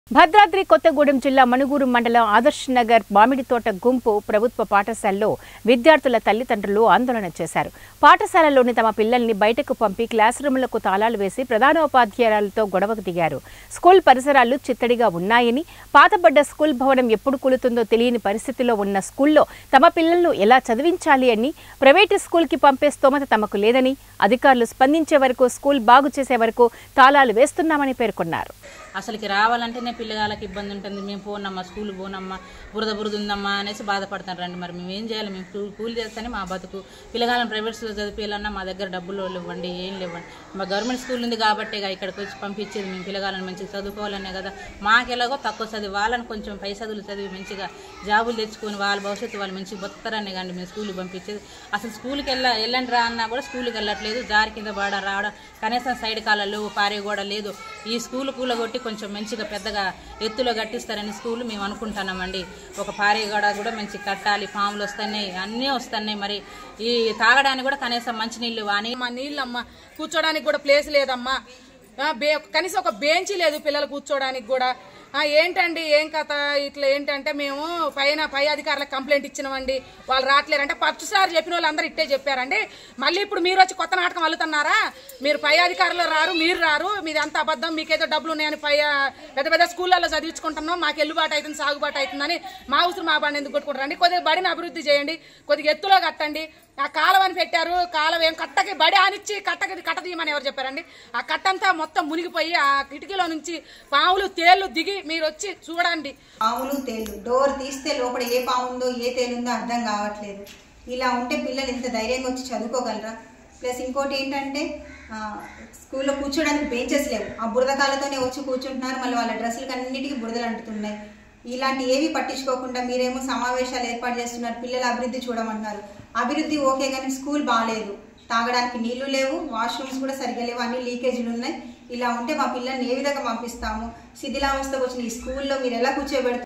భద్రాద్రి కొత్తగూడెం జిల్లా మణుగూరు మండలం ఆదర్శ్ నగర్ మామిడితోట గుంపు ప్రభుత్వ పాఠశాలలో విద్యార్థుల తల్లిదండ్రులు ఆందోళన చేశారు పాఠశాలలోని తమ పిల్లల్ని బయటకు పంపి క్లాస్ రూములకు తాళాలు వేసి ప్రధానోపాధ్యాయులతో గొడవకు దిగారు స్కూల్ పరిసరాలు చిత్తడిగా ఉన్నాయని పాతబడ్డ స్కూల్ భవనం ఎప్పుడు కూలుతుందో తెలియని పరిస్థితిలో ఉన్న స్కూల్లో తమ పిల్లలను ఎలా చదివించాలి అని ప్రైవేటు స్కూల్కి పంపే స్తోమత తమకు లేదని అధికారులు స్పందించే వరకు స్కూల్ బాగు చేసే వరకు తాళాలు వేస్తున్నామని పేర్కొన్నారు అసలుకి రావాలంటేనే పిల్లగాళ్ళకి ఇబ్బంది ఉంటుంది మేము పోనమ్మా స్కూల్ పోనమ్మా బురద బురద ఉందమ్మా అనేసి బాధపడతారు రండి మరి మేము ఏం చేయాలి మేము కూ- కూలి చేస్తేనే మా బతుకు పిల్లగాళ్ళని ప్రైవేట్ స్కూల్ చదివియాలన్నా మా దగ్గర డబ్బులు ఇవ్వండి ఏం లేవండి మా గవర్నమెంట్ స్కూల్ ఉంది కాబట్టి ఇక ఇక్కడికి వచ్చి పంపించేది మేము పిల్లగాళ్ళని మంచిగా చదువుకోవాలనే కదా మాకెలాగో తక్కువ చదివి వాళ్ళని కొంచెం పై చదువులు చదివి మంచిగా జాబులు తెచ్చుకొని వాళ్ళ భవిష్యత్తు వాళ్ళు మంచిగా బతుకుతారనే కానీ మేము స్కూల్కి పంపించేది అసలు స్కూల్కి వెళ్ళ వెళ్ళండి రా అన్నా కూడా స్కూల్కి వెళ్ళట్లేదు దారి కింద బాడ రావడం కనీసం సైడ్ కాలాలు పారే కూడా లేదు ఈ స్కూల్ కూలగొట్టి కొంచెం మంచిగా పెద్దగా ఎత్తులో కట్టిస్తారని స్కూల్ మేము అనుకుంటున్నామండి ఒక పారేగోడ కూడా మంచి కట్టాలి పాములు వస్తున్నాయి అన్నీ వస్తున్నాయి మరి ఈ తాగడానికి కూడా కనీసం మంచినీళ్ళు వాని మా నీళ్ళమ్మ కూర్చోడానికి కూడా ప్లేస్ లేదమ్మా ఆ, బే కనీసం ఒక బెంచ్ లేదు పిల్లలు కూర్చోడానికి కూడా ఆ, ఏంటండి ఏం కథ ఇట్లా ఏంటంటే మేము పైన పై అధికారులకు కంప్లైంట్ ఇచ్చినామండి వాళ్ళు రావట్లేరంటే ఫస్ట్ సార్ చెప్పిన వాళ్ళు అందరూ ఇట్టే చెప్పారండి మళ్ళీ ఇప్పుడు మీరు వచ్చి కొత్త నాటకం అల్లుతున్నారా మీరు పై అధికారులు రారు మీరు రారు మీది అంత అబద్ధం మీకేదో డబ్బులు ఉన్నాయని పై ఆ, పెద్ద పెద్ద స్కూళ్ళల్లో చదివించుకుంటున్నాం మాకు ఎల్లుబాటు అవుతుంది సాగుబాటు అవుతుందని మా ఉసురు మా బండి ఎందుకు కొట్టుకుంటారండి కొద్దిగా బడిని అభివృద్ధి చేయండి కొద్దిగా ఎత్తులో కట్టండి ఆ కాలం అని పెట్టారు కాలం ఏం కట్టకి బడి ఆనిచ్చి కట్టకి కట్ట తీయమని ఎవరు చెప్పారండి ఆ కట్టంతా మొత్తం మునిగిపోయి ఆ కిటికీలో నుంచి పాములు తేళ్లు దిగి మీరు వచ్చి చూడండి పాములు తేలు డోర్ తీస్తే లోపల ఏ పాము ఉందో ఏ తేలుందో అర్థం కావట్లేదు ఇలా ఉంటే పిల్లలు ఇంత ధైర్యంగా వచ్చి చదువుకోగలరా ప్లస్ ఇంకోటి ఏంటంటే ఆ, స్కూల్లో కూర్చోడానికి బెంచెస్ లేవు ఆ బురదకాలతోనే వచ్చి కూర్చుంటున్నారు మళ్ళీ వాళ్ళ డ్రెస్సులకి అన్నిటికీ బురదలు అంటుతున్నాయి ఇలాంటి ఏవి పట్టించుకోకుండా మీరేమో సమావేశాలు ఏర్పాటు చేస్తున్నారు పిల్లల అభివృద్ధి చూడమంటున్నారు అభివృద్ధి ఓకే కానీ స్కూల్ బాగాలేదు తాగడానికి నీళ్లు లేవు వాష్రూమ్స్ కూడా సరిగ్గా లేవు అన్ని లీకేజీలు ఉన్నాయి ఇలా ఉంటే మా పిల్లల్ని ఏ విధంగా పంపిస్తాము శిథిలావస్థకు వచ్చిన ఈ స్కూల్లో మీరు ఎలా కూర్చోబెడతారు